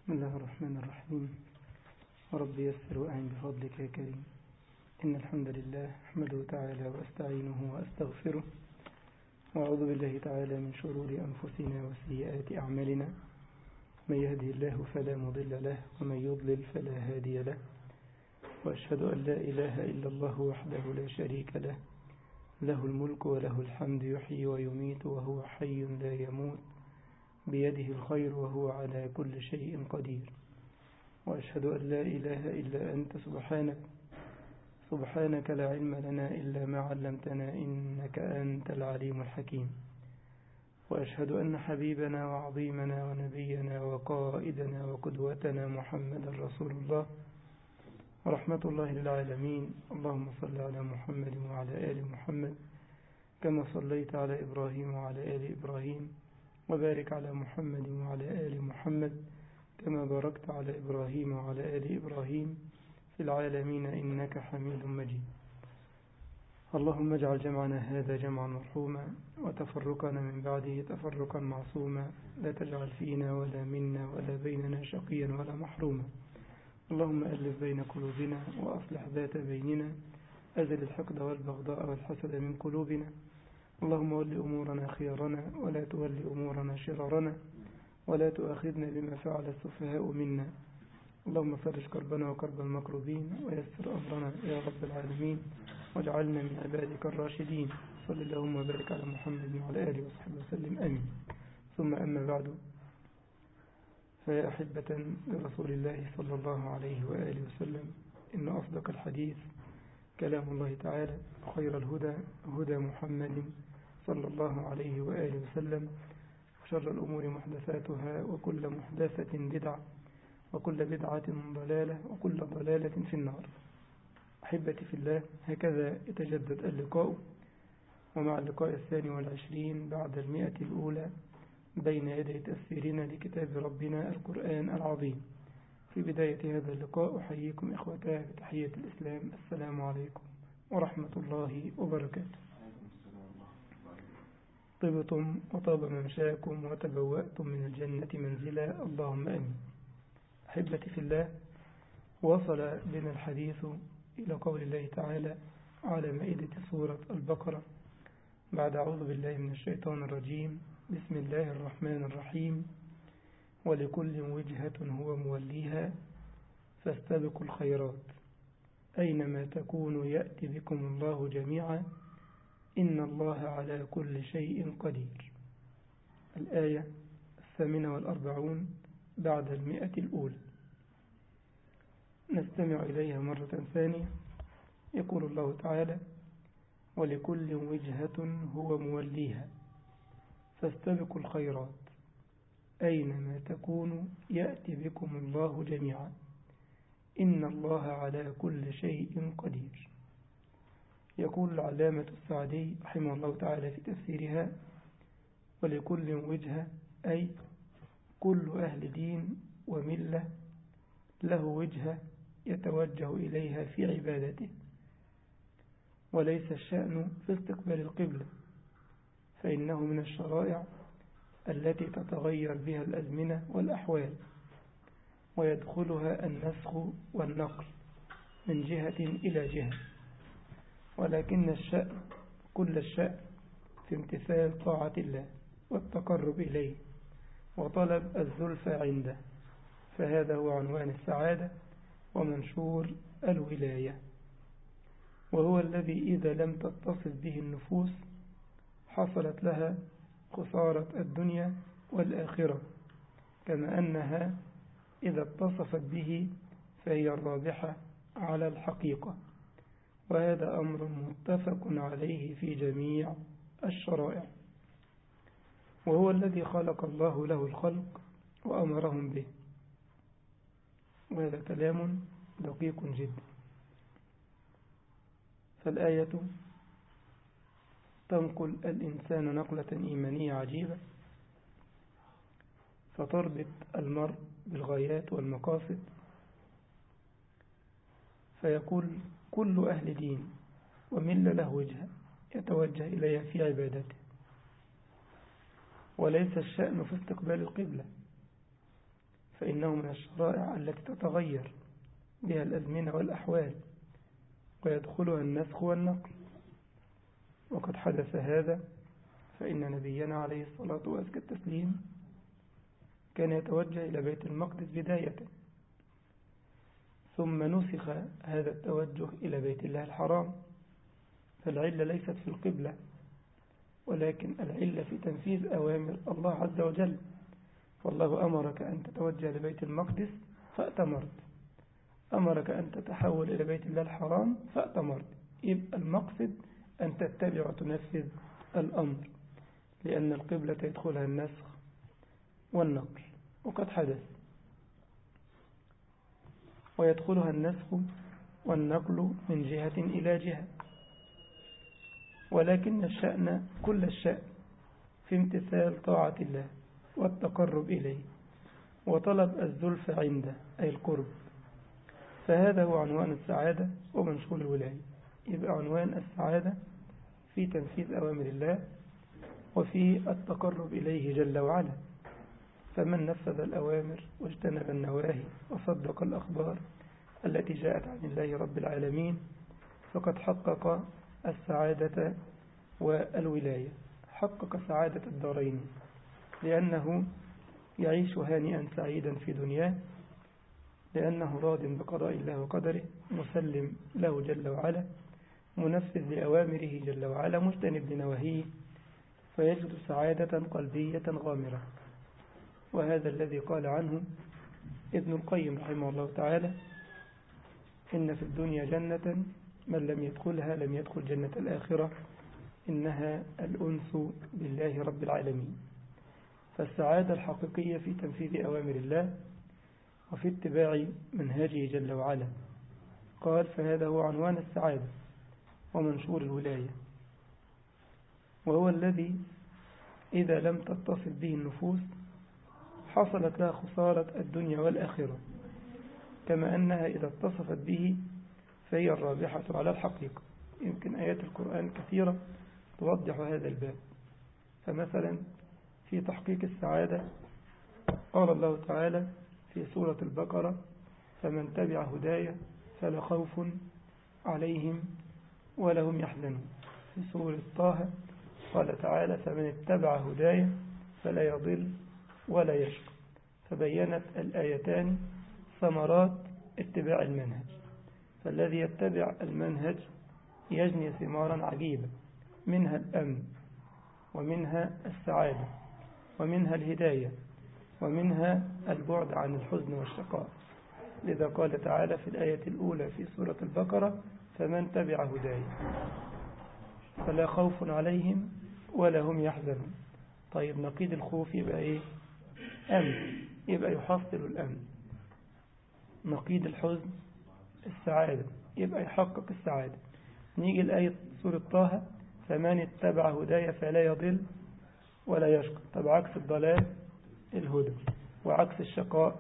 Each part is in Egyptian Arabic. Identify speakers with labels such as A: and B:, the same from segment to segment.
A: بسم الله الرحمن الرحيم رب يسر وأعن بفضلك يا كريم إن الحمد لله أحمده تعالى وأستعينه وأستغفره وأعوذ بالله تعالى من شرور أنفسنا وسيئات أعمالنا من يهدي الله فلا مضل له ومن يضلل فلا هادي له وأشهد أن لا إله إلا الله وحده لا شريك له له الملك وله الحمد يحيي ويميت وهو حي لا يموت بيده الخير وهو على كل شيء قدير وأشهد أن لا إله إلا أنت سبحانك سبحانك لا علم لنا إلا ما علمتنا إنك أنت العليم الحكيم وأشهد أن حبيبنا وعظيمنا ونبينا وقائدنا وقدوتنا محمد رسول الله ورحمة الله للعالمين اللهم صل على محمد وعلى آل محمد كما صليت على إبراهيم وعلى آل إبراهيم وبارك على محمد وعلى آل محمد كما باركت على إبراهيم وعلى آل إبراهيم في العالمين إنك حميد مجيد اللهم اجعل جمعنا هذا جمعا مرحوما وتفرقنا من بعده تفرقا معصوما لا تجعل فينا ولا منا ولا بيننا شقيا ولا محروما اللهم ألف بين قلوبنا وأصلح ذات بيننا أزل الحقد والبغضاء والحسد من قلوبنا اللهم ول أمورنا خيارنا ولا تول أمورنا شرارنا ولا تؤاخذنا بما فعل السفهاء منا اللهم فرج كربنا وكرب المكروبين ويسر أمرنا يا رب العالمين واجعلنا من عبادك الراشدين صل اللهم وبارك على محمد وعلى آله وصحبه وسلم آمين ثم أما بعد فيا أحبة لرسول الله صلى الله عليه وآله وسلم إن أصدق الحديث كلام الله تعالى خير الهدى هدى محمد صلى الله عليه وآله وسلم وشر الأمور محدثاتها وكل محدثة بدعة وكل بدعة ضلالة وكل ضلالة في النار أحبتي في الله هكذا يتجدد اللقاء ومع اللقاء الثاني والعشرين بعد المئة الأولى بين يدي تفسيرنا لكتاب ربنا القرآن العظيم في بداية هذا اللقاء أحييكم إخوتاه بتحية الإسلام السلام عليكم ورحمة الله وبركاته طبتم وطاب ممشاكم وتبوأتم من الجنة منزلا اللهم أمين أحبتي في الله وصل بنا الحديث إلى قول الله تعالى على مائدة سورة البقرة بعد أعوذ بالله من الشيطان الرجيم بسم الله الرحمن الرحيم ولكل وجهة هو موليها فاستبقوا الخيرات أينما تكونوا يأتي بكم الله جميعا إن الله على كل شيء قدير الآية الثامنة والأربعون بعد المئة الأولى نستمع إليها مرة ثانية يقول الله تعالى ولكل وجهة هو موليها فاستبقوا الخيرات أينما تكونوا يأتي بكم الله جميعا إن الله على كل شيء قدير يقول العلامة السعدي رحمه الله تعالى في تفسيرها ولكل وجهة أي كل أهل دين وملة له وجهة يتوجه إليها في عبادته وليس الشأن في استقبال القبلة فإنه من الشرائع التي تتغير بها الأزمنة والأحوال ويدخلها النسخ والنقل من جهة إلى جهة ولكن الشأن كل الشأن في امتثال طاعة الله والتقرب إليه وطلب الزلفى عنده فهذا هو عنوان السعادة ومنشور الولاية وهو الذي إذا لم تتصف به النفوس حصلت لها خسارة الدنيا والآخرة كما أنها إذا اتصفت به فهي الرابحة على الحقيقة وهذا أمر متفق عليه في جميع الشرائع وهو الذي خلق الله له الخلق وأمرهم به وهذا كلام دقيق جدا فالآية تنقل الإنسان نقلة إيمانية عجيبة فتربط المرء بالغايات والمقاصد فيقول كل أهل دين ومل له وجهة يتوجه إليها في عبادته وليس الشأن في استقبال القبلة فإن فإنه من الشرائع التي تتغير بها الأزمنة والأحوال ويدخلها النسخ والنقل وقد حدث هذا فإن نبينا عليه الصلاة وأزكى التسليم كان يتوجه إلى بيت المقدس بداية ثم نسخ هذا التوجه إلى بيت الله الحرام فالعلة ليست في القبلة ولكن العلة في تنفيذ أوامر الله عز وجل والله أمرك أن تتوجه لبيت المقدس فأتمرت أمرك أن تتحول إلى بيت الله الحرام فأتمرت يبقى المقصد أن تتبع وتنفذ الأمر لأن القبلة يدخلها النسخ والنقل وقد حدث ويدخلها النسخ والنقل من جهة إلى جهة ولكن الشأن كل الشأن في امتثال طاعة الله والتقرب إليه وطلب الزلف عنده أي القرب فهذا هو عنوان السعادة ومنشور الولاية يبقى عنوان السعادة في تنفيذ أوامر الله وفي التقرب إليه جل وعلا فمن نفذ الأوامر واجتنب النواهي وصدق الأخبار التي جاءت عن الله رب العالمين فقد حقق السعادة والولاية حقق سعادة الدارين لأنه يعيش هانئا سعيدا في دنياه لأنه راض بقضاء الله وقدره مسلم له جل وعلا منفذ لأوامره جل وعلا مجتنب لنواهيه فيجد سعادة قلبية غامرة وهذا الذي قال عنه ابن القيم رحمه الله تعالى إن في الدنيا جنة من لم يدخلها لم يدخل جنة الآخرة إنها الأنس بالله رب العالمين فالسعادة الحقيقية في تنفيذ أوامر الله وفي اتباع منهجه جل وعلا قال فهذا هو عنوان السعادة ومنشور الولاية وهو الذي إذا لم تتصل به النفوس حصلت لها خسارة الدنيا والآخرة كما أنها إذا اتصفت به فهي الرابحة على الحقيقة يمكن آيات القرآن كثيرة توضح هذا الباب فمثلا في تحقيق السعادة قال الله تعالى في سورة البقرة فمن تبع هدايا فلا خوف عليهم ولا هم يحزنون في سورة طه قال تعالى فمن اتبع هدايا فلا يضل ولا يشقى فبينت الآيتان ثمرات اتباع المنهج فالذي يتبع المنهج يجني ثمارا عجيبة منها الأمن ومنها السعادة ومنها الهداية ومنها البعد عن الحزن والشقاء لذا قال تعالى في الآية الأولى في سورة البقرة فمن تبع هداي فلا خوف عليهم ولا هم يحزنون طيب نقيد الخوف يبقى ايه أمن يبقى يحصل الأمن نقيد الحزن السعادة يبقى يحقق السعادة نيجي الآية سورة طه فمن اتبع هدايا فلا يضل ولا يشقى طب عكس الضلال الهدى وعكس الشقاء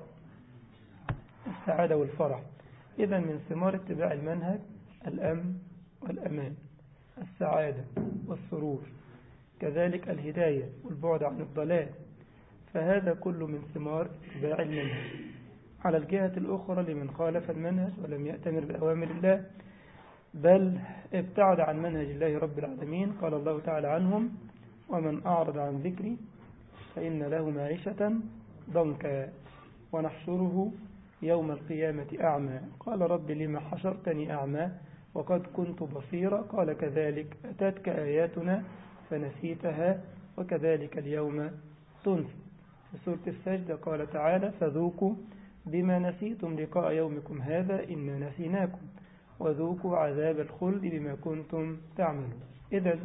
A: السعادة والفرح إذا من ثمار اتباع المنهج الأمن والأمان السعادة والسرور كذلك الهداية والبعد عن الضلال فهذا كله من ثمار اتباع المنهج على الجهة الأخرى لمن خالف المنهج ولم يأتمر بأوامر الله بل ابتعد عن منهج الله رب العالمين قال الله تعالى عنهم ومن أعرض عن ذكري فإن له معيشة ضنكا ونحشره يوم القيامة أعمى قال رب لما حشرتني أعمى وقد كنت بصيرا قال كذلك أتتك آياتنا فنسيتها وكذلك اليوم تنسى في سورة السجدة قال تعالى فذوقوا بما نسيتم لقاء يومكم هذا إنا نسيناكم وذوقوا عذاب الخلد بما كنتم تعملون إذا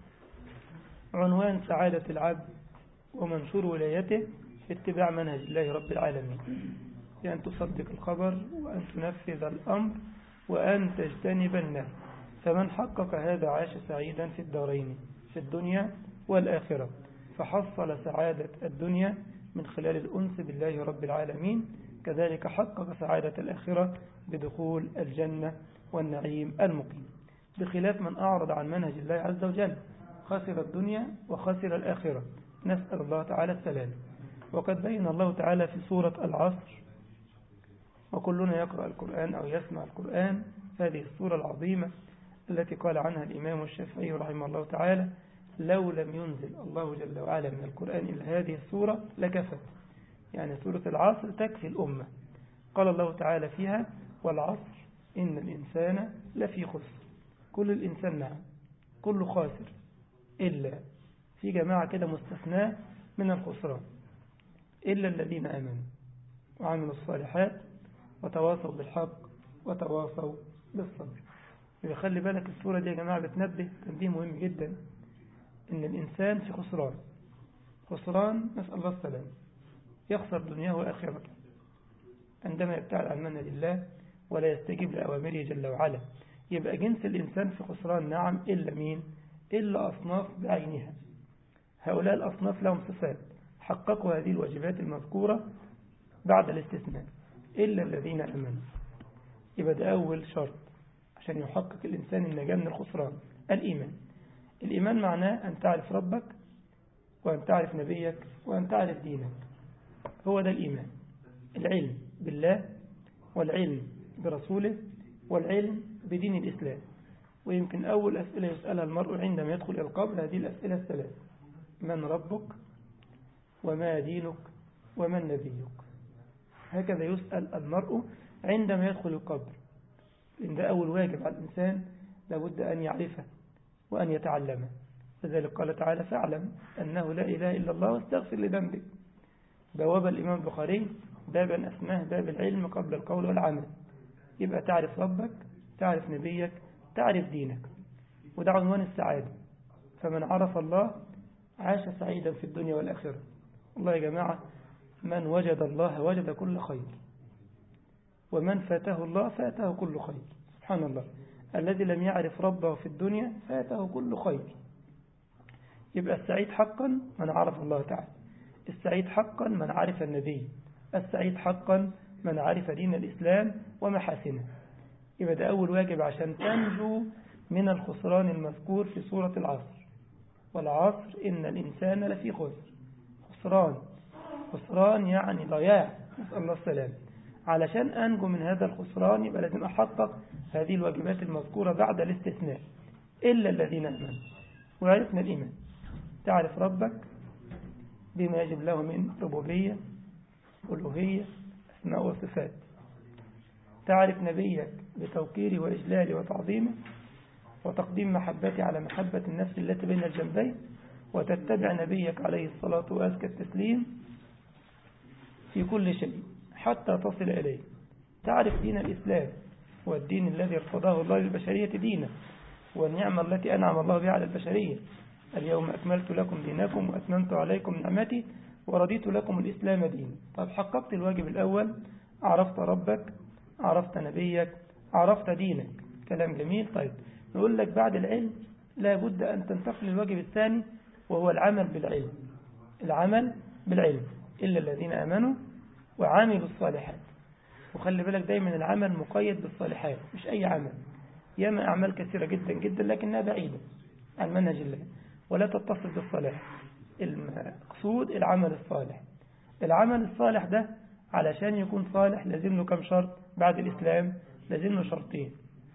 A: عنوان سعادة العبد ومنشور ولايته في اتباع منهج الله رب العالمين بأن تصدق الخبر وأن تنفذ الأمر وأن تجتنب النهي فمن حقق هذا عاش سعيدا في الدارين في الدنيا والآخرة فحصل سعادة الدنيا من خلال الأنس بالله رب العالمين كذلك حقق سعادة الآخرة بدخول الجنة والنعيم المقيم بخلاف من أعرض عن منهج الله عز وجل خسر الدنيا وخسر الآخرة نسأل الله تعالى السلام وقد بين الله تعالى في سورة العصر وكلنا يقرأ القرآن أو يسمع القرآن هذه السورة العظيمة التي قال عنها الإمام الشافعي رحمه الله تعالى لو لم ينزل الله جل وعلا من القرآن إلا هذه السورة لكفت يعني سورة العصر تكفي الأمة قال الله تعالى فيها والعصر إن الإنسان لفي خسر كل الإنسان نعم كله خاسر إلا في جماعة كده مستثناة من الخسران إلا الذين آمنوا وعملوا الصالحات وتواصوا بالحق وتواصوا بالصبر يبقى خلي بالك الصورة دي يا جماعة بتنبه تنبيه مهم جدا إن الإنسان في خسران خسران نسأل الله السلام يخسر دنياه وآخرته عندما يبتعد عن من لله ولا يستجيب لأوامره جل وعلا يبقى جنس الإنسان في خسران نعم إلا مين إلا أصناف بعينها هؤلاء الأصناف لهم صفات حققوا هذه الواجبات المذكورة بعد الاستثناء إلا الذين أمنوا يبقى ده أول شرط عشان يحقق الإنسان النجاة من الخسران الإيمان الإيمان معناه أن تعرف ربك وأن تعرف نبيك وأن تعرف دينك هو ده الإيمان العلم بالله والعلم برسوله والعلم بدين الإسلام ويمكن أول أسئلة يسألها المرء عندما يدخل إلى القبر هذه الأسئلة الثلاث من ربك وما دينك ومن نبيك هكذا يسأل المرء عندما يدخل القبر إن ده أول واجب على الإنسان لابد أن يعرفه وأن يتعلمه لذلك قال تعالى فاعلم أنه لا إله إلا الله واستغفر لذنبك بواب الإمام البخاري بابا أسماه باب العلم قبل القول والعمل يبقى تعرف ربك تعرف نبيك تعرف دينك وده عنوان السعادة فمن عرف الله عاش سعيدا في الدنيا والآخرة الله يا جماعة من وجد الله وجد كل خير ومن فاته الله فاته كل خير سبحان الله الذي لم يعرف ربه في الدنيا فاته كل خير يبقى السعيد حقا من عرف الله تعالى السعيد حقا من عرف النبي السعيد حقا من عرف دين الإسلام ومحاسنه يبقى ده أول واجب عشان تنجو من الخسران المذكور في سورة العصر والعصر إن الإنسان لفي خسر خسران خسران يعني ضياع نسأل الله السلام علشان أنجو من هذا الخسران يبقى لازم أحقق هذه الواجبات المذكورة بعد الاستثناء إلا الذين آمنوا وعرفنا الإيمان تعرف ربك بما يجب له من ربوبية ألوهية أسماء وصفات تعرف نبيك بتوقيره وإجلاله وتعظيمه وتقديم محبته على محبة النفس التي بين الجنبين وتتبع نبيك عليه الصلاة وأزكى التسليم في كل شيء حتى تصل إليه تعرف دين الإسلام والدين الذي ارتضاه الله للبشرية دينا والنعمة التي أنعم الله بها على البشرية اليوم أكملت لكم دينكم وأتممت عليكم نعمتي ورضيت لكم الإسلام دينا طب حققت الواجب الأول عرفت ربك عرفت نبيك عرفت دينك كلام جميل طيب نقول لك بعد العلم لا بد أن تنتقل للواجب الثاني وهو العمل بالعلم العمل بالعلم إلا الذين آمنوا وعاملوا الصالحات وخلي بالك دايما العمل مقيد بالصالحات مش أي عمل ياما أعمال كثيرة جدا جدا لكنها بعيدة عن منهج الله ولا تتصل بالصلاح المقصود العمل الصالح العمل الصالح ده علشان يكون صالح لازم له كم شرط بعد الإسلام لازم له شرطين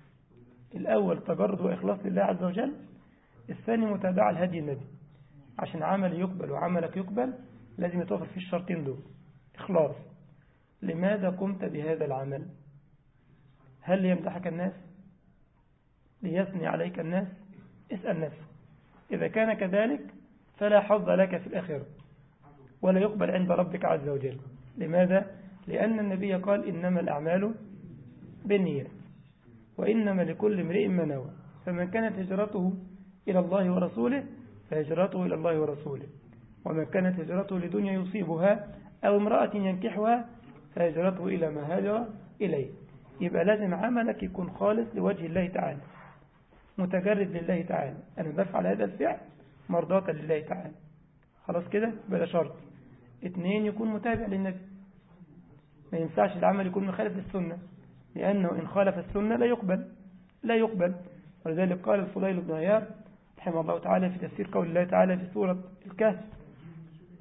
A: الأول تجرد وإخلاص لله عز وجل الثاني متابعة لهدي النبي عشان عمل يقبل وعملك يقبل لازم يتوفر فيه الشرطين دول إخلاص لماذا قمت بهذا العمل هل ليمدحك الناس ليثني عليك الناس اسأل نفسك إذا كان كذلك فلا حظ لك في الآخرة ولا يقبل عند ربك عز وجل لماذا؟ لأن النبي قال إنما الأعمال بالنيات وإنما لكل امرئ ما نوى فمن كانت هجرته إلى الله ورسوله فهجرته إلى الله ورسوله ومن كانت هجرته لدنيا يصيبها أو امرأة ينكحها فهجرته إلى ما هاجر إليه يبقى لازم عملك يكون خالص لوجه الله تعالى متجرد لله تعالى أنا بفعل هذا الفعل مرضاة لله تعالى خلاص كده بلا شرط اثنين يكون متابع للنبي ما ينفعش العمل يكون مخالف للسنة لأنه إن خالف السنة لا يقبل لا يقبل ولذلك قال الفضيل بن عيار رحمه الله تعالى في تفسير قول الله تعالى في سورة الكهف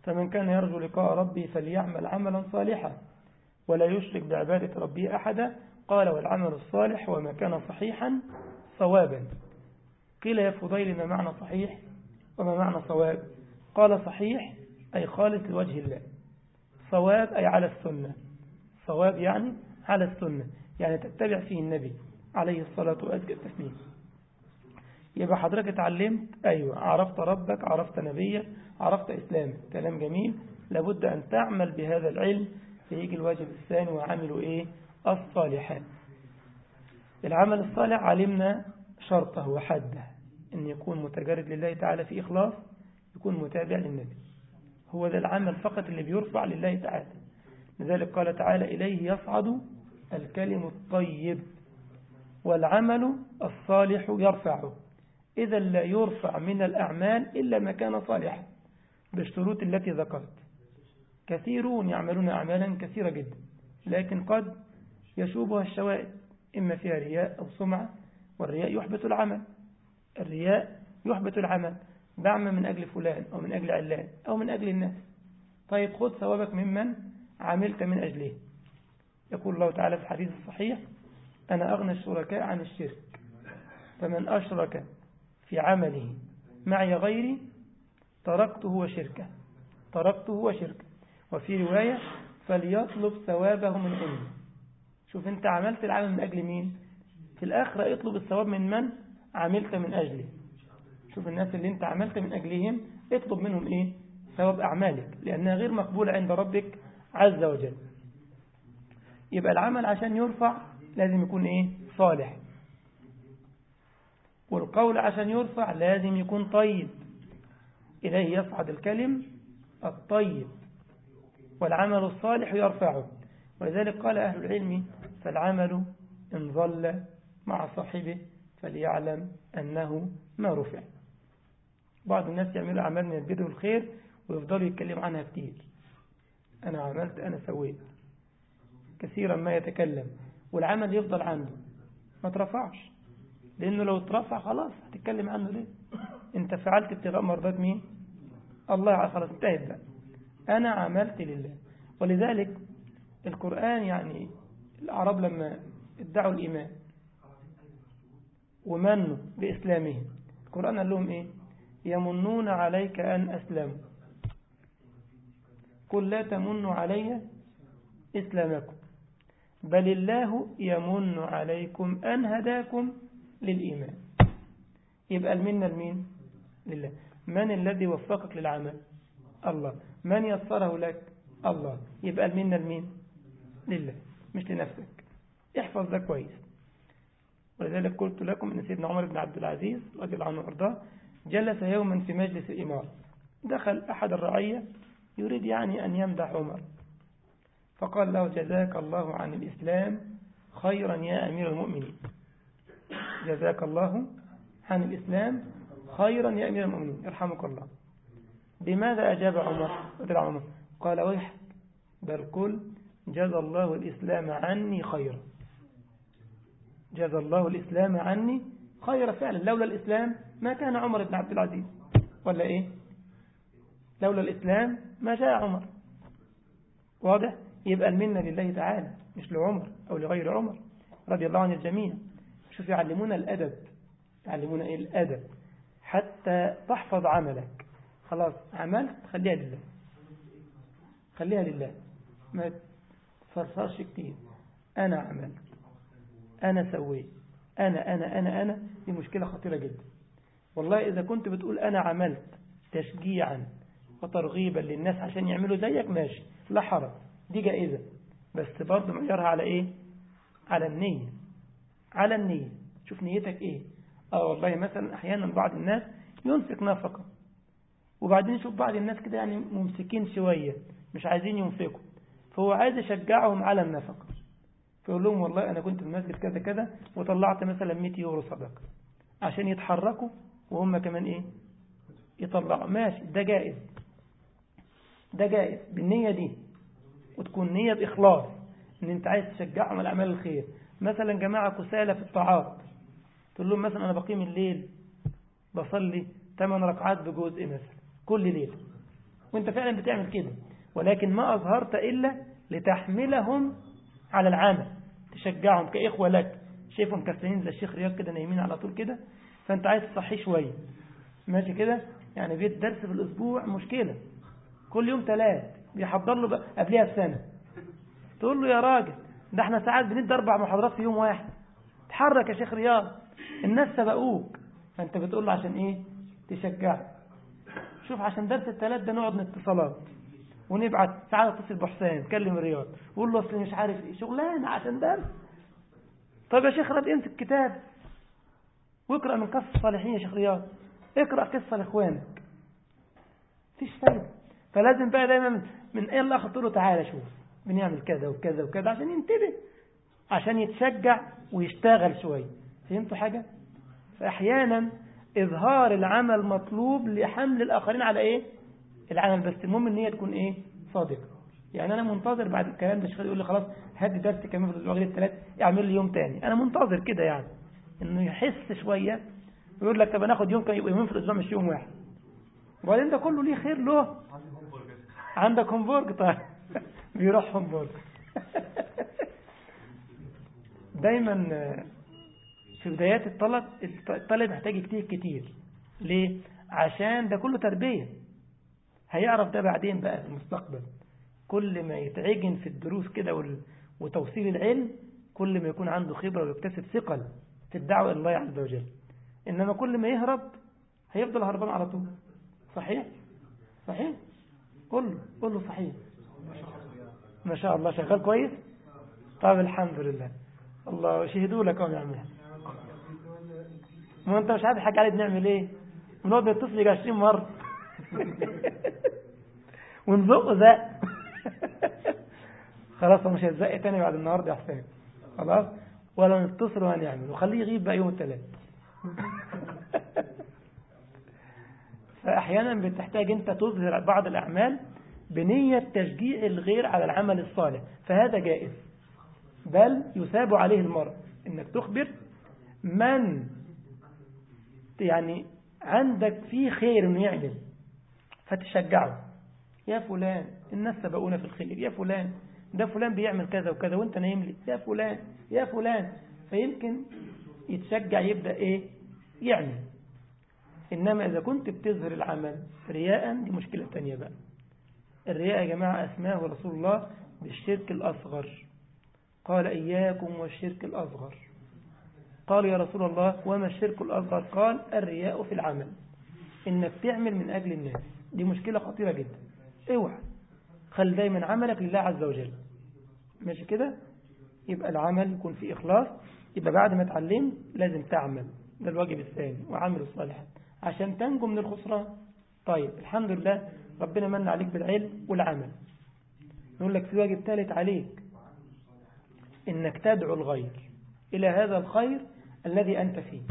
A: فمن كان يرجو لقاء ربه فليعمل عملا صالحا ولا يشرك بعبادة ربه أحدا قال والعمل الصالح وما كان صحيحا صوابا قيل يا فضيل ما معنى صحيح وما معنى صواب قال صحيح أي خالص لوجه الله صواب أي على السنة صواب يعني على السنة يعني تتبع فيه النبي عليه الصلاة وأزكى التسليم يبقى حضرتك اتعلمت أيوة عرفت ربك عرفت نبيك عرفت إسلامك كلام جميل لابد أن تعمل بهذا العلم فيجي الواجب الثاني وعملوا إيه الصالحات العمل الصالح علمنا شرطه وحده أن يكون متجرد لله تعالى في إخلاص يكون متابع للنبي هو ذا العمل فقط اللي بيرفع لله تعالى لذلك قال تعالى إليه يصعد الكلم الطيب والعمل الصالح يرفعه إذا لا يرفع من الأعمال إلا ما كان صالحا بالشروط التي ذكرت كثيرون يعملون أعمالا كثيرة جدا لكن قد يشوبها الشوائب إما فيها رياء أو سمعة والرياء يحبط العمل الرياء يحبط العمل بعمل من أجل فلان أو من أجل علان أو من أجل الناس طيب خذ ثوابك ممن عملت من أجله يقول الله تعالى في الحديث الصحيح أنا أغنى الشركاء عن الشرك فمن أشرك في عمله معي غيري تركته وشركه تركته وشركه وفي رواية فليطلب ثوابه من عندي شوف انت عملت العمل من أجل مين في الآخرة اطلب الثواب من من عملت من أجله شوف الناس اللي انت عملت من أجلهم اطلب منهم ايه ثواب أعمالك لأنها غير مقبولة عند ربك عز وجل يبقى العمل عشان يرفع لازم يكون ايه صالح والقول عشان يرفع لازم يكون طيب إليه يصعد الكلم الطيب والعمل الصالح يرفعه ولذلك قال أهل العلم فالعمل إن ظل مع صاحبه فليعلم أنه ما رفع بعض الناس يعملوا أعمال من البدء والخير ويفضلوا يتكلموا عنها كتير أنا عملت أنا سويت كثيرا ما يتكلم والعمل يفضل عنده ما ترفعش لأنه لو اترفع خلاص هتتكلم عنه ليه انت فعلت ابتغاء مرضات مين الله خلاص انتهت بقى أنا عملت لله ولذلك القرآن يعني الأعراب لما ادعوا الإيمان ومنوا بإسلامهم القرآن قال لهم إيه يمنون عليك أن أسلموا قل لا تمنوا علي إسلامكم بل الله يمن عليكم أن هداكم للإيمان يبقى المنة لمين لله من الذي وفقك للعمل الله من يسره لك الله يبقى المنة لمين لله مش لنفسك احفظ ده كويس ولذلك قلت لكم أن سيدنا عمر بن عبد العزيز رضي الله عنه وارضاه جلس يوما في مجلس الإمارة دخل أحد الرعية يريد يعني أن يمدح عمر فقال له جزاك الله عن الإسلام خيرا يا أمير المؤمنين جزاك الله عن الإسلام خيرا يا أمير المؤمنين يرحمك الله بماذا أجاب عمر رضي الله عنه قال ويحك بل قل جزى الله الإسلام عني خيرا جزى الله الإسلام عني خيرا فعلا لولا الإسلام ما كان عمر بن عبد العزيز ولا إيه لولا الإسلام ما جاء عمر واضح يبقى المنة لله تعالى مش لعمر أو لغير عمر رضي الله عن الجميع شوف يعلمونا الأدب يعلمونا إيه الأدب حتى تحفظ عملك خلاص عملت خليها لله خليها لله ما تفرفرش كتير أنا عملت أنا سويت أنا أنا أنا أنا دي مشكلة خطيرة جدا والله إذا كنت بتقول أنا عملت تشجيعا وترغيبا للناس عشان يعملوا زيك ماشي لا حرج دي جائزة بس برضه معيارها على إيه على النية على النية شوف نيتك إيه آه والله مثلا أحيانا بعض الناس ينفق نفقة وبعدين يشوف بعض الناس كده يعني ممسكين شوية مش عايزين ينفقوا فهو عايز يشجعهم على النفقة فيقول لهم والله أنا كنت في المسجد كذا كذا وطلعت مثلا 100 يورو صدقة عشان يتحركوا وهم كمان إيه يطلعوا ماشي ده جائز ده جائز بالنية دي وتكون نية بإخلاص إن أنت عايز تشجعهم على أعمال الخير مثلا جماعة كسالى في الطاعات تقول لهم مثلا أنا بقيم الليل بصلي 8 ركعات بجزء مثلا كل ليلة وانت فعلا بتعمل كده ولكن ما أظهرت إلا لتحملهم على العمل تشجعهم كإخوة لك شايفهم كسلين زي الشيخ رياض كده نايمين على طول كده فانت عايز تصحيه شوية ماشي كده يعني بيت درس في الأسبوع مشكلة كل يوم ثلاث بيحضر له بقى قبلها بسنة تقول له يا راجل ده احنا ساعات بندي أربع محاضرات في يوم واحد تحرك يا شيخ رياض الناس سبقوك فانت بتقول له عشان ايه تشجعه شوف عشان درس الثلاث ده نقعد اتصالات ونبعت تعالى اتصل بحسين كلم رياض وقول له اصل مش عارف ايه شغلانه عشان درس طيب يا شيخ رياض امسك كتاب واقرا من قصص الصالحين يا شيخ رياض اقرا قصه لاخوانك مفيش فايده فلازم بقى دايما من ايه الله اخد له تعالى شوف بنعمل كذا وكذا وكذا عشان ينتبه عشان يتشجع ويشتغل شويه فهمتوا حاجه فاحيانا اظهار العمل مطلوب لحمل الاخرين على ايه العمل بس المهم ان هي تكون ايه صادقه يعني انا منتظر بعد الكلام ده الشيخ يقول لي خلاص هدي درس كمان في الاسبوع غير الثلاث اعمل لي يوم تاني انا منتظر كده يعني انه يحس شويه ويقول لك طب انا اخد يوم كان يبقى يومين في الاسبوع مش يوم واحد وبعدين ده كله ليه خير له عندك هومبورج طيب بيروح هومبورج دايما في بدايات الطلب الطالب محتاج يجتهد كتير ليه عشان ده كله تربيه هيعرف ده بعدين بقى في المستقبل كل ما يتعجن في الدروس كده وتوصيل العلم كل ما يكون عنده خبرة ويكتسب ثقل في الدعوة إلى الله عز وجل إنما كل ما يهرب هيفضل هربان على طول صحيح صحيح قل له قل له صحيح ما شاء الله شغال كويس طيب الحمد لله الله شهدوا لك يا عم ما انت مش عارف حاجة عليه بنعمل ايه بنقعد نتصل يجي 20 مرة ونزقه زق خلاص مش هيتزق تاني بعد النهارده يا حسين خلاص ولا نتصل ولا نعمل وخليه يغيب بقى يوم الثلاث فأحيانا بتحتاج أنت تظهر بعض الأعمال بنية تشجيع الغير على العمل الصالح فهذا جائز بل يثاب عليه المرء انك تخبر من يعني عندك فيه خير انه يعمل فتشجعه يا فلان الناس سبقونا في الخير يا فلان ده فلان بيعمل كذا وكذا وانت نايم لي يا فلان يا فلان فيمكن يتشجع يبدأ ايه يعمل انما اذا كنت بتظهر العمل رياء دي مشكلة تانية بقى الرياء يا جماعة اسماه رسول الله بالشرك الأصغر قال إياكم والشرك الأصغر قال يا رسول الله وما الشرك الأصغر قال الرياء في العمل إنك تعمل من أجل الناس دي مشكلة خطيرة جدا اوعى خل دايما عملك لله عز وجل ماشي كده يبقى العمل يكون فيه إخلاص يبقى بعد ما تعلم لازم تعمل ده الواجب الثاني وعمل الصالحات عشان تنجو من الخسران طيب الحمد لله ربنا من عليك بالعلم والعمل نقول لك في واجب ثالث عليك إنك تدعو الغير إلى هذا الخير الذي أنت فيه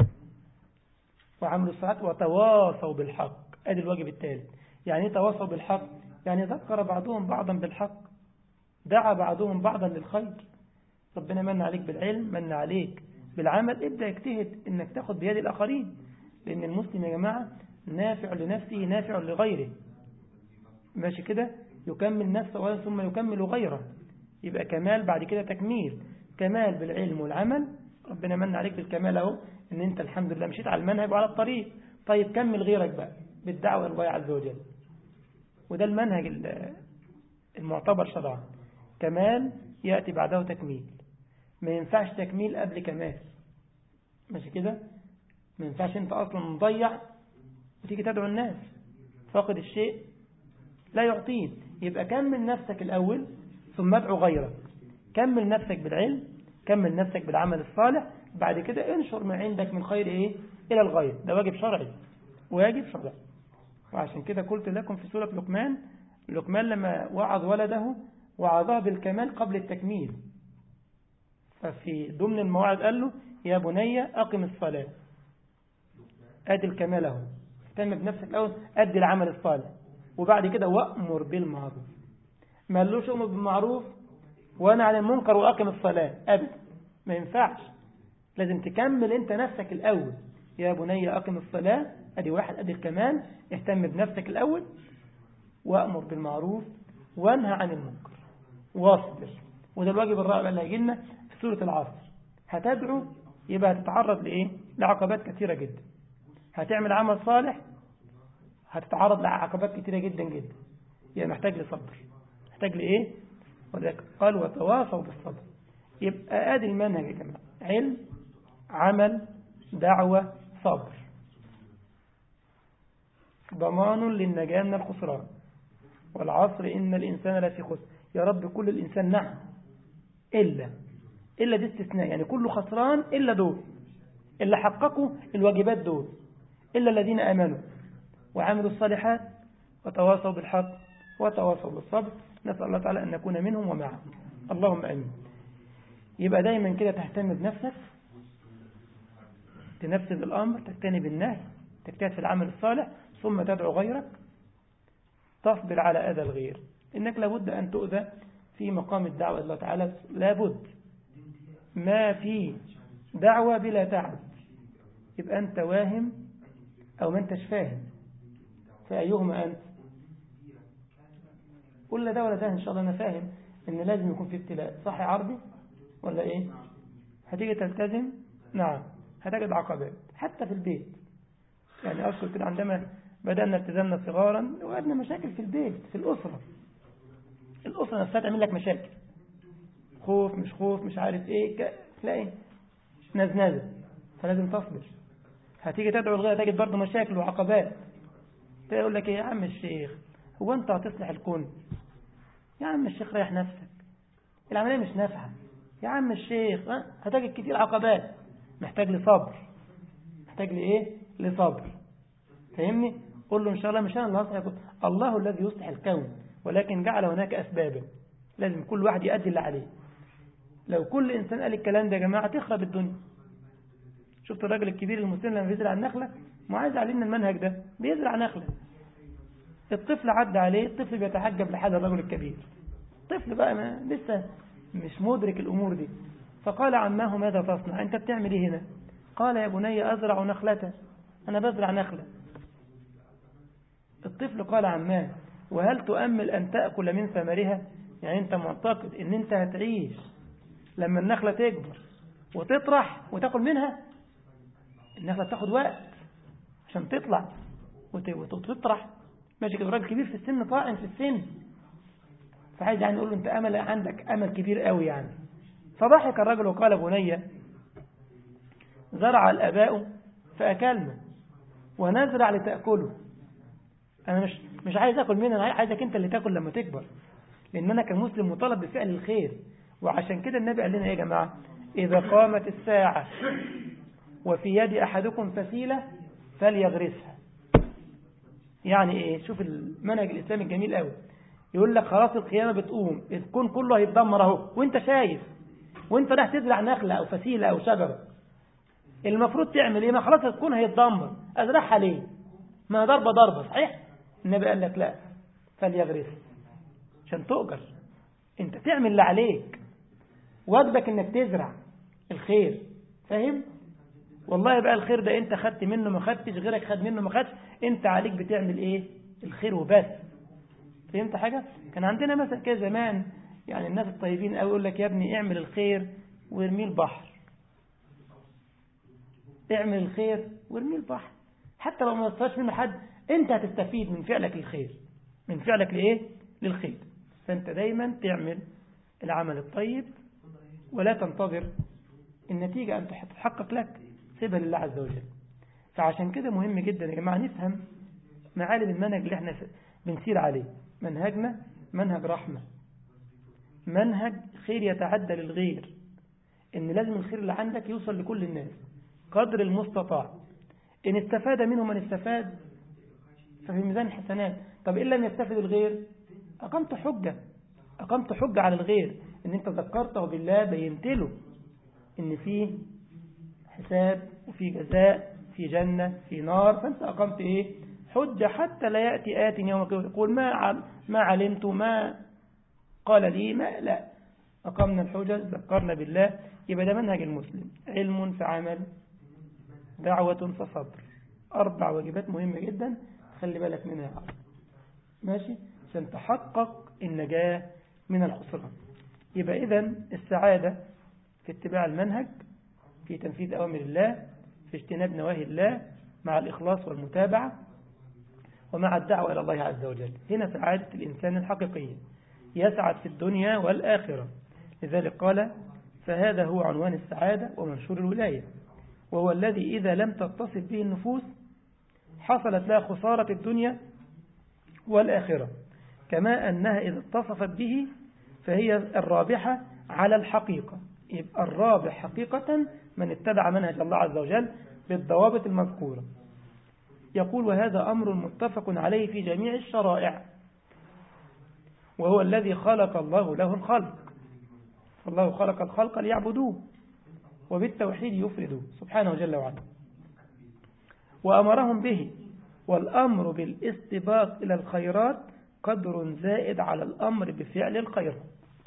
A: وعمل الصلاة وتواصوا بالحق هذا الواجب الثالث يعني تواصوا بالحق يعني ذكر بعضهم بعضا بالحق دعا بعضهم بعضا للخير ربنا من عليك بالعلم من عليك بالعمل ابدأ اجتهد انك تاخد بيد الآخرين لأن المسلم يا جماعة نافع لنفسه نافع لغيره ماشي كده يكمل نفسه ثم يكمل غيره يبقى كمال بعد كده تكميل كمال بالعلم والعمل ربنا من عليك بالكمال اهو ان انت الحمد لله مشيت على المنهج وعلى الطريق طيب كمل غيرك بقى بالدعوة إلى الله عز وجل وده المنهج المعتبر شرعا كمال يأتي بعده تكميل ما ينفعش تكميل قبل كمال ماشي كده ما ينفعش انت اصلا مضيع وتيجي تدعو الناس فاقد الشيء لا يعطيه يبقى كمل نفسك الأول ثم ادعو غيرك كمل نفسك بالعلم كمل نفسك بالعمل الصالح بعد كده انشر ما عندك من خير ايه الى الغير ده واجب شرعي واجب شرعي وعشان كده قلت لكم في سورة لقمان لقمان لما وعظ ولده وعظه بالكمال قبل التكميل ففي ضمن المواعظ قال له يا بني أقم الصلاة أدي الكمال اهو اهتم بنفسك أول أدي العمل الصالح وبعد كده وأمر بالمعروف ما قالوش أمر بالمعروف وأنا عن المنكر وأقم الصلاة أبدا ما ينفعش لازم تكمل أنت نفسك الأول يا بني أقم الصلاة أدي واحد أدي الكمال اهتم بنفسك الأول وأمر بالمعروف وانهى عن المنكر واصبر وده الواجب الرابع اللي هيجي لنا في سورة العصر هتدعو يبقى هتتعرض لإيه لعقبات كثيرة جدا هتعمل عمل صالح هتتعرض لعقبات كثيرة جدا جدا يعني محتاج لصبر محتاج لإيه وذلك قال وتواصوا بالصبر يبقى ادي المنهج يا جماعه علم عمل دعوة صبر ضمان للنجاة من الخسران والعصر إن الإنسان لفي خسر يا رب كل الإنسان نعم إلا إلا دي استثناء يعني كله خسران إلا دول اللي حققوا الواجبات دول إلا الذين آمنوا وعملوا الصالحات وتواصوا بالحق وتواصوا بالصبر نسأل الله تعالى أن نكون منهم ومعهم اللهم أمين يبقى دايما كده تهتم بنفسك تنفذ الأمر تجتنب النهي تجتهد في العمل الصالح ثم تدعو غيرك تصبر على أذى الغير إنك لابد أن تؤذى في مقام الدعوة الله تعالى لابد ما في دعوة بلا تعب يبقى أنت واهم أو ما أنتش فاهم فأيهما أنت قل ده ولا ده إن شاء الله أنا فاهم إن لازم يكون في ابتلاء صح عربي ولا إيه هتيجي تلتزم نعم هتجد عقبات حتى في البيت يعني أذكر كده عندما بدأنا التزامنا صغارا وجدنا مشاكل في البيت في الأسرة الأسرة نفسها تعمل لك مشاكل خوف مش خوف مش عارف ايه تلاقي نزنزة فلازم تصبر هتيجي تدعو الغير تجد برضه مشاكل وعقبات تقول لك ايه يا عم الشيخ هو انت هتصلح الكون يا عم الشيخ ريح نفسك العملية مش نافعة يا عم الشيخ هتجد كتير عقبات محتاج لصبر محتاج لإيه لصبر فهمني قل له إن شاء الله مش أنا اللي هصلح الكون الله الذي يصلح الكون ولكن جعل هناك أسبابا لازم كل واحد يؤدي اللي عليه لو كل إنسان قال الكلام ده يا جماعة تخرب الدنيا شفت الراجل الكبير المسلم لما بيزرع النخلة ما عايز علينا المنهج ده بيزرع نخلة الطفل عدى عليه الطفل بيتحجب لحال الرجل الكبير الطفل بقى ما لسه مش مدرك الأمور دي فقال عماه ماذا تصنع أنت بتعمل ايه هنا قال يا بني أزرع نخلة أنا بزرع نخلة الطفل قال عماه وهل تؤمل أن تأكل من ثمرها يعني أنت معتقد أن أنت هتعيش لما النخلة تكبر وتطرح وتأكل منها النخلة تاخد وقت عشان تطلع وتطرح ماشي كده راجل كبير في السن طاعن في السن فعايز يعني يقول له أنت أمل عندك أمل كبير قوي يعني فضحك الرجل وقال بني زرع الأباء فأكلنا ونزرع لتأكله أنا مش مش عايز أكل منه أنا عايزك أنت اللي تأكل لما تكبر لأن أنا كمسلم مطالب بفعل الخير وعشان كده النبي قال لنا يا جماعة إذا قامت الساعة وفي يد أحدكم فسيلة فليغرسها يعني إيه شوف المنهج الإسلامي الجميل قوي يقول لك خلاص القيامة بتقوم الكون كله هيتدمر اهو وانت شايف وانت راح تزرع نخلة أو فسيلة أو شجرة المفروض تعمل ايه ما خلاص الكون هيتدمر ازرعها ليه ما ضربة ضربة صحيح النبي قال لك لا فليغرس عشان تؤجر انت تعمل اللي عليك واجبك انك تزرع الخير فاهم والله بقى الخير ده انت خدت منه ما خدتش غيرك خد منه ما خدش انت عليك بتعمل ايه الخير وبس فهمت حاجة كان عندنا مثلا كده زمان يعني الناس الطيبين قوي يقول لك يا ابني اعمل الخير وارميه البحر اعمل الخير وارميه البحر حتى لو ما استفادش منه حد انت هتستفيد من فعلك للخير من فعلك لايه للخير فانت دايما تعمل العمل الطيب ولا تنتظر النتيجة أن تتحقق لك سيبها لله عز وجل فعشان كده مهم جدا يا جماعة نفهم معالم المنهج اللي احنا بنسير عليه منهجنا منهج رحمة منهج خير يتعدى للغير ان لازم الخير اللي عندك يوصل لكل الناس قدر المستطاع ان استفاد منه من استفاد ففي ميزان الحسنات طب إن لم يستفد الغير أقمت حجة أقمت حجة على الغير ان انت ذكرته بالله بينت له ان في حساب وفي جزاء في جنة في نار فانت أقمت ايه حجة حتى لا يأتي آت يوم القيامة يقول ما ما علمت ما قال لي ما لا أقمنا الحجج ذكرنا بالله يبقى ده منهج المسلم علم فعمل دعوة فصبر أربع واجبات مهمة جدا خلي بالك منها ماشي عشان تحقق النجاة من الخسران يبقى إذا السعادة في اتباع المنهج في تنفيذ أوامر الله في اجتناب نواهي الله مع الإخلاص والمتابعة ومع الدعوة إلى الله عز وجل هنا سعادة الإنسان الحقيقية يسعد في الدنيا والآخرة لذلك قال فهذا هو عنوان السعادة ومنشور الولاية وهو الذي إذا لم تتصف به النفوس حصلت لها خسارة الدنيا والآخرة كما أنها إذا اتصفت به فهي الرابحة على الحقيقة يبقى الرابح حقيقة من اتبع منهج الله عز وجل بالضوابط المذكورة يقول وهذا أمر متفق عليه في جميع الشرائع وهو الذي خلق الله له الخلق الله خلق الخلق ليعبدوه وبالتوحيد يفردوه سبحانه جل وعلا وأمرهم به والأمر بالاستباق إلى الخيرات قدر زائد على الأمر بفعل الخيرات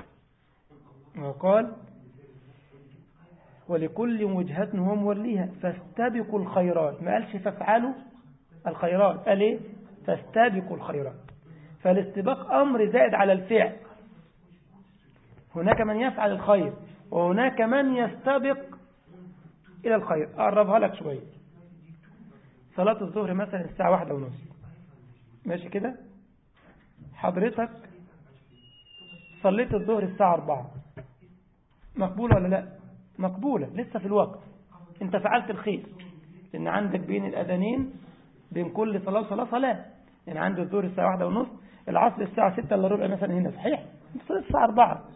A: وقال ولكل وجهة هو موليها فاستبقوا الخيرات ما قالش فافعلوا الخيرات قال ايه فاستبقوا الخيرات فالاستباق أمر زائد على الفعل هناك من يفعل الخير وهناك من يستبق إلى الخير أقربها لك شوية صلاة الظهر مثلا الساعة واحدة ونص ماشي كده حضرتك صليت الظهر الساعة أربعة مقبولة ولا لا مقبولة لسه في الوقت انت فعلت الخير لأن عندك بين الأذانين بين كل صلاة وصلاة صلاة يعني عند الظهر الساعة واحدة ونص العصر الساعة ستة إلا ربع مثلا هنا صحيح انت صليت الساعة أربعة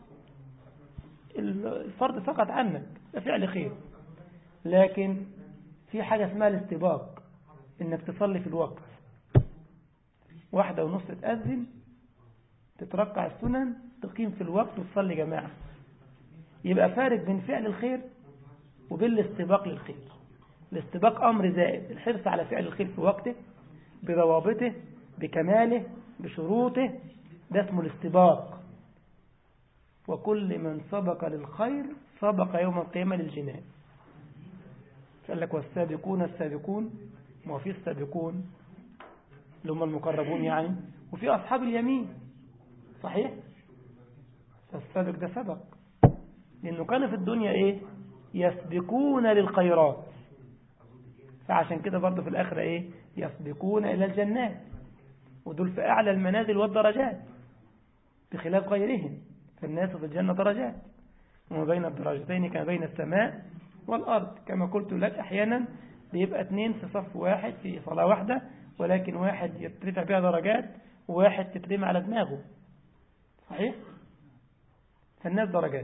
A: الفرض سقط عنك ده فعل خير لكن في حاجة اسمها الاستباق انك تصلي في الوقت واحدة ونص تأذن تتركع السنن تقيم في الوقت وتصلي جماعة يبقى فارق بين فعل الخير وبين الاستباق للخير الاستباق أمر زائد الحرص على فعل الخير في وقته بضوابطه بكماله بشروطه ده اسمه الاستباق وكل من سبق للخير سبق يوم القيامة للجنان قال لك والسابقون السابقون ما في السابقون اللي هم المقربون يعني وفي أصحاب اليمين صحيح فالسابق ده سبق لأنه كان في الدنيا إيه يسبقون للخيرات فعشان كده برضه في الآخرة إيه يسبقون إلى الجنات ودول في أعلى المنازل والدرجات بخلاف غيرهم فالناس في الجنة درجات وما بين الدرجتين كما بين السماء والأرض كما قلت لك أحيانا بيبقى اثنين في صف واحد في صلاة واحدة ولكن واحد يترفع بها درجات وواحد تترمى على دماغه صحيح فالناس درجات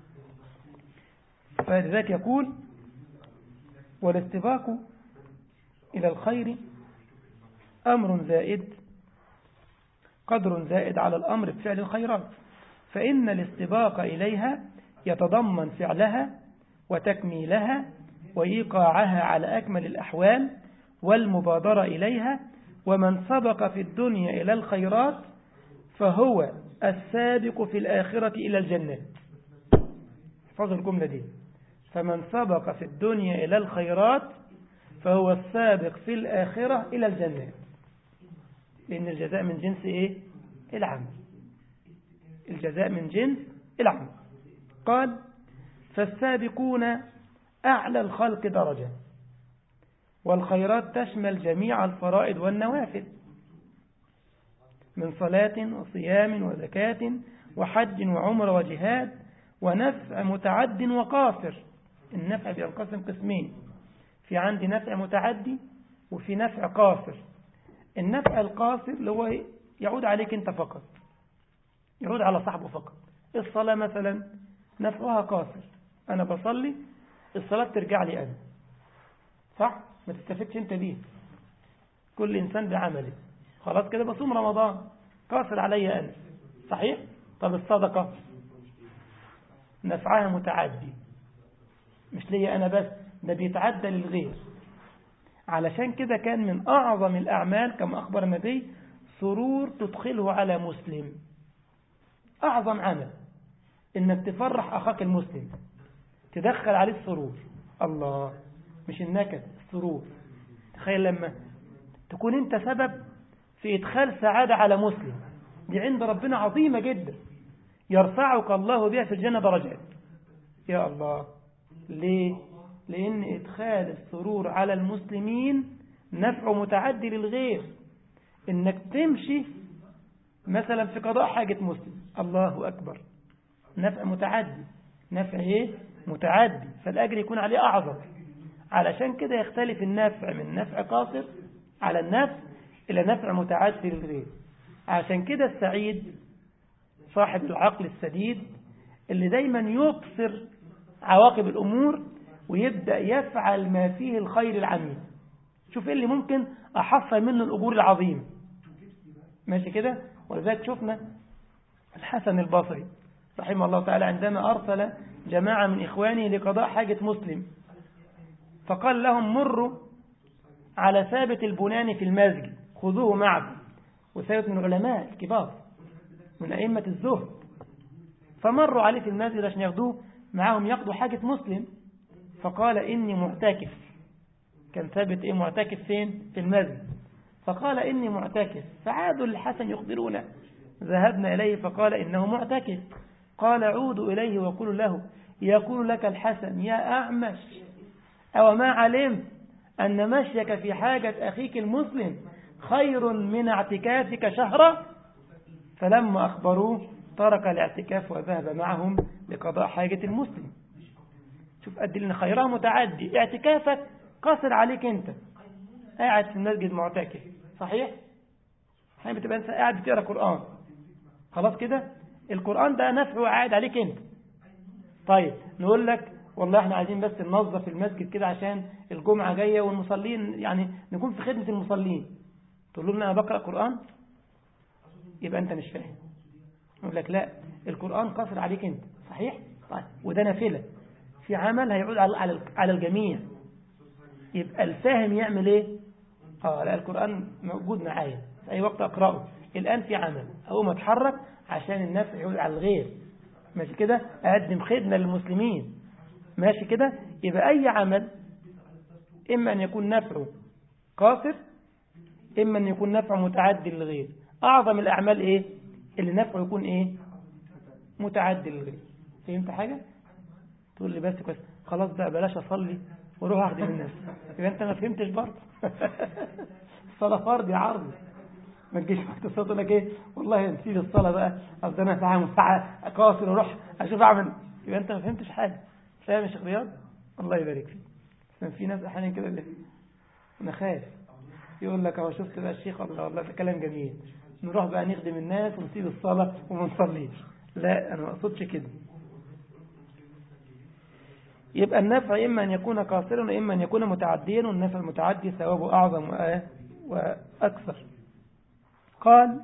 A: فلذلك يقول والاستباق إلى الخير أمر زائد قدر زائد على الأمر بفعل الخيرات فإن الاستباق إليها يتضمن فعلها وتكميلها وإيقاعها على أكمل الأحوال والمبادرة إليها ومن سبق في الدنيا إلى الخيرات فهو السابق في الآخرة إلى الجنة احفظوا الجملة دي فمن سبق في الدنيا إلى الخيرات فهو السابق في الآخرة إلى الجنة لأن الجزاء من جنس إيه؟ العمل الجزاء من جنس العمل قال فالسابقون أعلى الخلق درجة والخيرات تشمل جميع الفرائض والنوافل من صلاة وصيام وزكاة وحج وعمر وجهاد ونفع متعد وقاصر النفع بينقسم قسمين في عندي نفع متعدي وفي نفع قاصر النفع القاصر اللي هو يعود عليك انت فقط يعود على صاحبه فقط الصلاة مثلا نفعها قاصر أنا بصلي الصلاة ترجع لي أنا صح؟ ما تستفدش أنت بيه كل إنسان بعمله خلاص كده بصوم رمضان قاصر علي أنا صحيح؟ طب الصدقة نفعها متعدي مش ليا أنا بس ده بيتعدى للغير علشان كده كان من أعظم الأعمال كما أخبر النبي سرور تدخله على مسلم أعظم عمل إنك تفرح أخاك المسلم تدخل عليه السرور الله مش النكد السرور تخيل لما تكون أنت سبب في إدخال سعادة على مسلم دي عند ربنا عظيمة جدا يرفعك الله بها في الجنة درجات يا الله ليه لأن إدخال السرور على المسلمين نفع متعدي للغير إنك تمشي مثلا في قضاء حاجة مسلم الله أكبر نفع متعدي نفع إيه متعدي فالأجر يكون عليه أعظم علشان كده يختلف النفع من نفع قاصر على النفع إلى نفع متعدي للغير عشان كده السعيد صاحب العقل السديد اللي دايما يبصر عواقب الأمور ويبدأ يفعل ما فيه الخير العميم شوف ايه اللي ممكن أحصل منه الأجور العظيم ماشي كده ولذلك شفنا الحسن البصري رحمه الله تعالى عندما أرسل جماعة من إخوانه لقضاء حاجة مسلم فقال لهم مروا على ثابت البناني في المسجد خذوه معكم وثابت من العلماء الكبار من أئمة الزهد فمروا عليه في المسجد عشان ياخدوه معاهم يقضوا حاجة مسلم فقال إني معتكف كان ثابت إيه معتكف فين في المسجد فقال إني معتكف فعادوا للحسن يخبرونه ذهبنا إليه فقال إنه معتكف قال عودوا إليه وقولوا له يقول لك الحسن يا أعمش أو ما علمت أن مشيك في حاجة أخيك المسلم خير من اعتكافك شهرا فلما أخبروه ترك الاعتكاف وذهب معهم لقضاء حاجة المسلم شوف قد لنا خيرها متعدي اعتكافك قصر عليك انت قاعد في المسجد معتكف صحيح حين بتبقى انت قاعد بتقرا قرآن خلاص كده القرآن ده نفعه قاعد عليك انت طيب نقول لك والله احنا عايزين بس ننظف المسجد كده عشان الجمعة جاية والمصلين يعني نكون في خدمة المصلين تقول لهم انا بقرأ قرآن يبقى انت مش فاهم يقول لك لا القرآن قصر عليك انت صحيح طيب وده نافلة في عمل هيعود على على الجميع يبقى الفاهم يعمل ايه اه لا القرآن موجود معايا في اي وقت اقرأه الان في عمل اقوم اتحرك عشان النفع يعود على الغير ماشي كده اقدم خدمة للمسلمين ماشي كده يبقى اي عمل اما ان يكون نفعه قاصر اما ان يكون نفعه متعدي للغير اعظم الاعمال ايه اللي نفعه يكون ايه متعدي للغير فهمت حاجة تقول لي بس كويس خلاص بقى بلاش اصلي واروح اخدم الناس يبقى انت ما فهمتش برضه الصلاه فرض يا عرض ما تجيش وقت الصلاه تقول لك ايه والله نسيت الصلاه بقى اصل انا ساعه ساعه قاصر واروح اشوف اعمل يبقى انت ما فهمتش حاجه فاهم يا شيخ رياض الله يبارك فيك بس في ناس احيانا كده اللي انا خايف يقول لك اهو شفت بقى الشيخ الله والله ده كلام جميل نروح بقى نخدم الناس ونسيب الصلاه وما نصليش لا انا ما اقصدش كده يبقى النفع إما أن يكون قاصرا وإما أن يكون متعديا والنفع المتعدي ثوابه أعظم وأكثر قال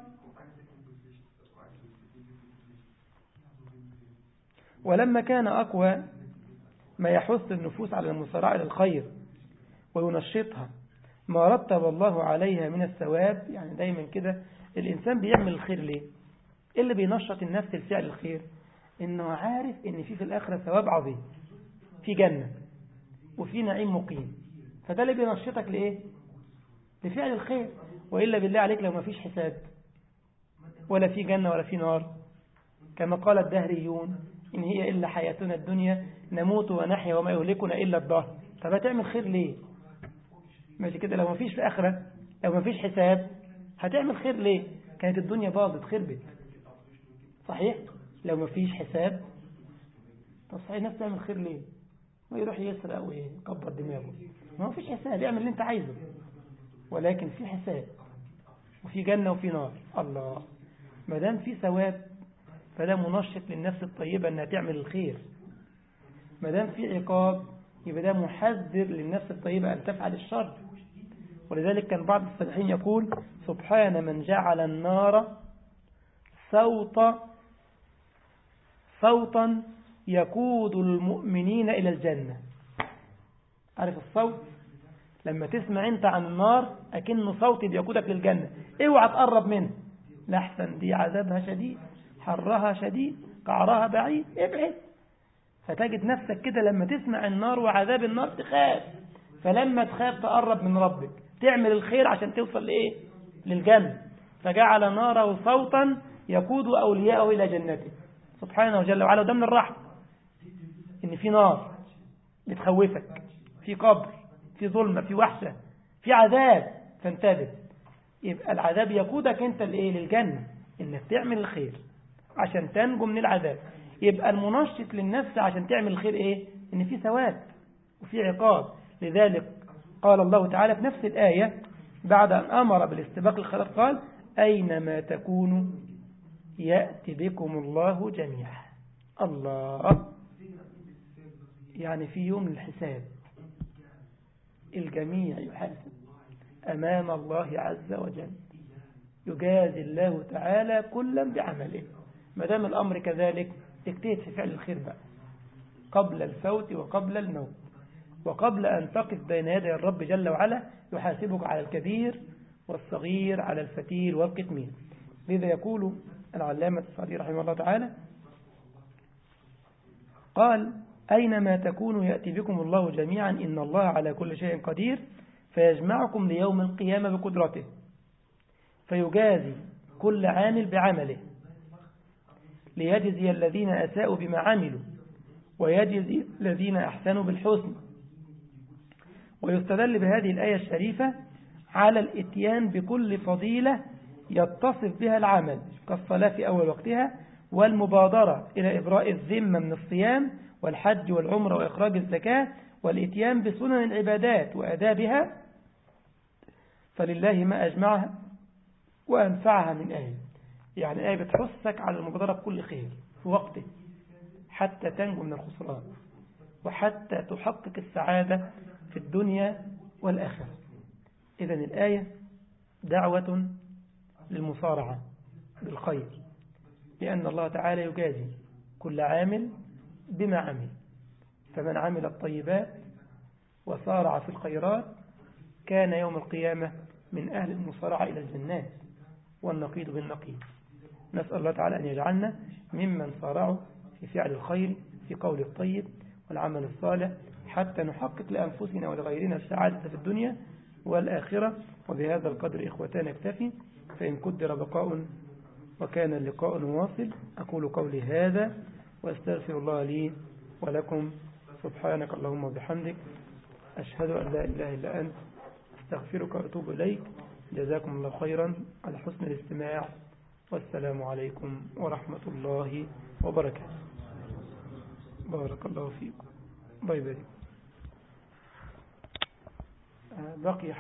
A: ولما كان أقوى ما يحث النفوس على المسارعة إلى الخير وينشطها ما رتب الله عليها من الثواب يعني دايما كده الإنسان بيعمل الخير ليه إيه اللي بينشط النفس لفعل الخير إنه عارف إن في في الآخرة ثواب عظيم في جنة وفي نعيم مقيم فده اللي بينشطك لإيه لفعل الخير وإلا بالله عليك لو ما فيش حساب ولا في جنة ولا في نار كما قال الدهريون إن هي إلا حياتنا الدنيا نموت ونحيا وما يهلكنا إلا الدهر طب هتعمل خير ليه ماشي كده لو ما فيش في آخرة لو ما فيش حساب هتعمل خير ليه كانت الدنيا باظت خربت صحيح لو ما فيش حساب طب صحيح الناس تعمل خير ليه ما يروح يسرق ويكبر دماغه ما فيش حساب يعمل اللي انت عايزه ولكن في حساب وفي جنة وفي نار الله ما دام في ثواب فده منشط للنفس الطيبة انها تعمل الخير ما دام في عقاب يبقى ده محذر للنفس الطيبة أن تفعل الشر ولذلك كان بعض الصالحين يقول سبحان من جعل النار صوت صوتا يقود المؤمنين إلى الجنة عارف الصوت لما تسمع انت عن النار أكنه صوت بيقودك للجنة اوعى تقرب منه لحسن دي عذابها شديد حرها شديد قعرها بعيد ابعد فتجد نفسك كده لما تسمع النار وعذاب النار تخاف فلما تخاف تقرب من ربك تعمل الخير عشان توصل لإيه للجنة فجعل ناره صوتا يقود أولياءه إلى جنته سبحانه وجل وعلا ده من الرحمة إن في نار بتخوفك في قبر في ظلمة في وحشة في عذاب فانتبه يبقى العذاب يقودك انت لايه للجنة انك تعمل الخير عشان تنجو من العذاب يبقى المنشط للنفس عشان تعمل الخير ايه ان في ثواب وفي عقاب لذلك قال الله تعالى في نفس الآية بعد أن أمر بالاستباق الخيرات قال أينما تكونوا يأتي بكم الله جميعا الله يعني في يوم الحساب الجميع يحاسب أمام الله عز وجل يجازي الله تعالى كلا بعمله ما دام الأمر كذلك اجتهد في فعل الخير بقى قبل الفوت وقبل الموت وقبل أن تقف بين يدي الرب جل وعلا يحاسبك على الكبير والصغير على الفتيل والقتمير لذا يقول العلامة الصعدي رحمه الله تعالى قال أينما تكونوا يأتي بكم الله جميعا إن الله على كل شيء قدير فيجمعكم ليوم القيامة بقدرته فيجازي كل عامل بعمله ليجزي الذين أساءوا بما عملوا ويجزي الذين أحسنوا بالحسن ويستدل بهذه الآية الشريفة على الاتيان بكل فضيلة يتصف بها العمل كالصلاة في أول وقتها والمبادرة إلى إبراء الذمة من الصيام والحج والعمر وإخراج الزكاة والاتيان بسنن العبادات وأدابها فلله ما أجمعها وأنفعها من آية يعني آية بتحثك على المبادرة بكل خير في وقته حتى تنجو من الخسران وحتى تحقق السعادة في الدنيا والآخرة إذا الآية دعوة للمصارعة بالخير لأن الله تعالى يجازي كل عامل بما عمل فمن عمل الطيبات وصارع في الخيرات كان يوم القيامة من أهل المصارعة إلى الجنات والنقيض بالنقيض نسأل الله تعالى أن يجعلنا ممن صارعوا في فعل الخير في قول الطيب والعمل الصالح حتى نحقق لأنفسنا ولغيرنا السعادة في الدنيا والآخرة وبهذا القدر إخوتان اكتفي فإن قدر بقاء وكان اللقاء واصل أقول قولي هذا وأستغفر الله لي ولكم سبحانك اللهم وبحمدك أشهد أن لا إله إلا أنت أستغفرك وأتوب إليك جزاكم الله خيرا على حسن الاستماع والسلام عليكم ورحمة الله وبركاته بارك الله فيكم باي باي بقي